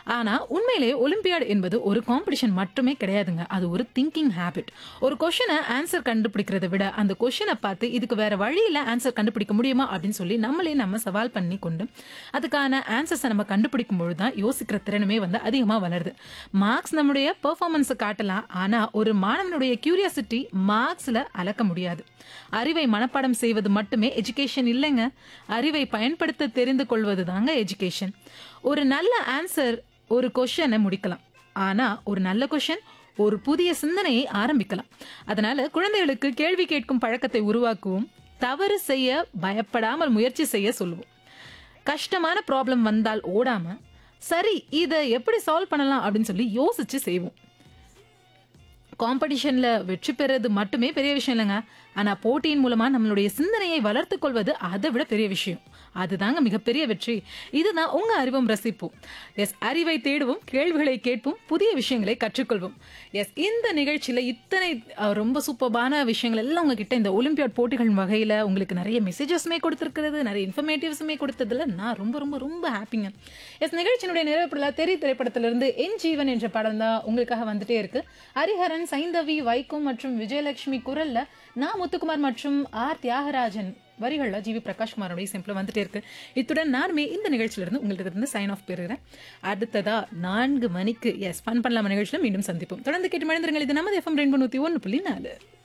ஆனா உண்மையிலே ஒலிம்பியாட் என்பது ஒரு காம்படிஷன் மட்டுமே கிடையாதுங்க அது ஒரு திங்கிங் ஹேபிட் ஒரு கொஷனை ஆன்சர் கண்டுபிடிக்கிறத விட அந்த கொஷனை பார்த்து இதுக்கு வேற வழியில ஆன்சர் கண்டுபிடிக்க முடியுமா அப்படின்னு சொல்லி நம்மளே நம்ம சவால் பண்ணி கொண்டு அதுக்கான ஆன்சர்ஸை நம்ம கண்டுபிடிக்கும் பொழுது தான் யோசிக்கிற திறனுமே வந்து அதிகமாக வளருது மார்க்ஸ் நம்முடைய பெர்ஃபார்மன்ஸை காட்டலாம் ஆனா ஒரு மாணவனுடைய கியூரியாசிட்டி மார்க்ஸ்ல அளக்க முடியாது அறிவை மனப்பாடம் செய்வது மட்டுமே எஜுகேஷன் இல்லைங்க அறிவை பயன்படுத்த தெரிந்து கொள்வது தாங்க எஜுகேஷன் ஒரு நல்ல ஆன்சர் ஒரு கொஷனை முடிக்கலாம் ஆனா ஒரு நல்ல கொஷன் ஒரு புதிய சிந்தனையை ஆரம்பிக்கலாம் அதனால குழந்தைகளுக்கு கேள்வி கேட்கும் பழக்கத்தை உருவாக்குவோம் தவறு செய்ய பயப்படாமல் முயற்சி செய்ய சொல்லுவோம் கஷ்டமான ப்ராப்ளம் வந்தால் ஓடாம சரி இதை எப்படி சால்வ் பண்ணலாம் அப்படின்னு சொல்லி யோசிச்சு செய்வோம் காம்படிஷன்ல வெற்றி பெறது மட்டுமே பெரிய விஷயம் இல்லைங்க ஆனா போட்டியின் மூலமா நம்மளுடைய சிந்தனையை வளர்த்துக் கொள்வது அதை விட பெரிய விஷயம் அதுதாங்க மிகப்பெரிய வெற்றி இதுதான் உங்க அறிவும் ரசிப்போம் எஸ் அறிவை தேடுவோம் கேள்விகளை கேட்போம் புதிய விஷயங்களை கற்றுக்கொள்வோம் எஸ் இந்த நிகழ்ச்சியில இத்தனை அஹ், ரொம்ப சூப்பர்பான விஷயங்கள் எல்லாம் உங்ககிட்ட இந்த ஒலிம்பியாட் போட்டிகள் வகையில உங்களுக்கு நிறைய மெசேஜஸ்மே கொடுத்துருக்கிறது நிறைய இன்ஃபர்மேட்டிவ்ஸுமே கொடுத்ததுல நான் ரொம்ப ரொம்ப ரொம்ப ஹாப்பிங்க எஸ் நிகழ்ச்சியினுடைய நிறைவேற்றல தெரி திரைப்படத்திலிருந்து என் ஜீவன் என்ற படம் தான் உங்களுக்காக வந்துட்டே இருக்கு ஹரிஹரன் சைந்தவி வைக்கம் மற்றும் விஜயலட்சுமி குரல்ல நான் முத்துக்குமார் மற்றும் ஆர் தியாகராஜன் வரிகளில் ஜிவி பிரகாஷ்குமாரோடைய சிம்பிள் வந்துட்டே இருக்கு இத்துடன் நானுமே இந்த நிகழ்ச்சியிலிருந்து உங்கள்கிட்ட இருந்து சைன் ஆஃப் பெறுகிறேன் அடுத்ததா நான்கு மணிக்கு எஸ் ஃபன் பண்ணலாம நிகழ்ச்சியில் மீண்டும் சந்திப்போம் தொடர்ந்து கேட்டு மனிதர்கள் இது நமது எஃப்எம் ரெண்டு நூற்றி ஒன்று புள்ளி நாலு